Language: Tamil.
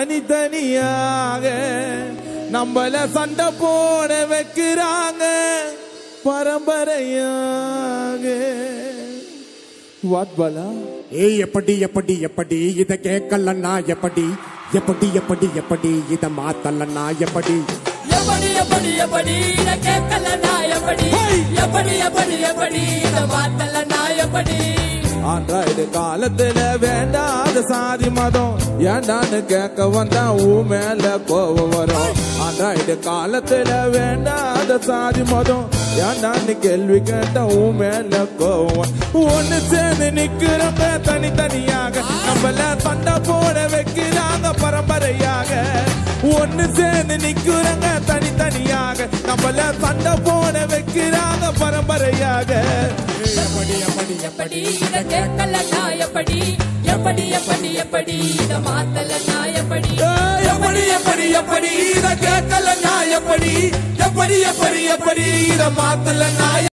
தனித்தனியாக நம்மள சண்டை போட வைக்கிறாங்க பரம்பரையாக வாட் பாலா ஏய் எப்படி எப்படி எப்படி இத கேட்கலன்னா எப்படி எப்படி எப்படி எப்படி இத மாத்தலன்னா எப்படி எப்படி எப்படி எப்படி இத கேட்கல நான் எப்படி எப்படி எப்படி எப்படி இத மாத்தல நான் எப்படி ஆண்ட்ராய்டு காலத்துல வேண்டாத சாதி மதம் ஏண்டான்னு கேட்க வந்தா ஊ மேல கோவம் வரும் ஆண்ட்ராய்டு காலத்துல வேண்டாத சாதி மதம் ஏண்டான்னு கேள்வி கேட்ட ஊ மேல கோவம் வரும். ஒண்ணு சேர்ந்து நிக்கிறப்ப தனித்தனியாக நம்மள சண்டை போட வைக்கிறாங்க பரம்பரையாக ஒண்ணு சேர்ந்து நிக்கிறங்க தனித்தனியாக நம்மள சண்டை போட வைக்கிறாங்க பரம்பரையாக எப்படி எப்படி எப்படி இத கேட்கல நான் எப்படி எப்படி எப்படி எப்படி இத மாத்தல நான் எப்படி எப்படி எப்படி எப்படி இத கேட்கல நான் எப்படி எப்படி எப்படி எப்படி இத மாத்தல நான்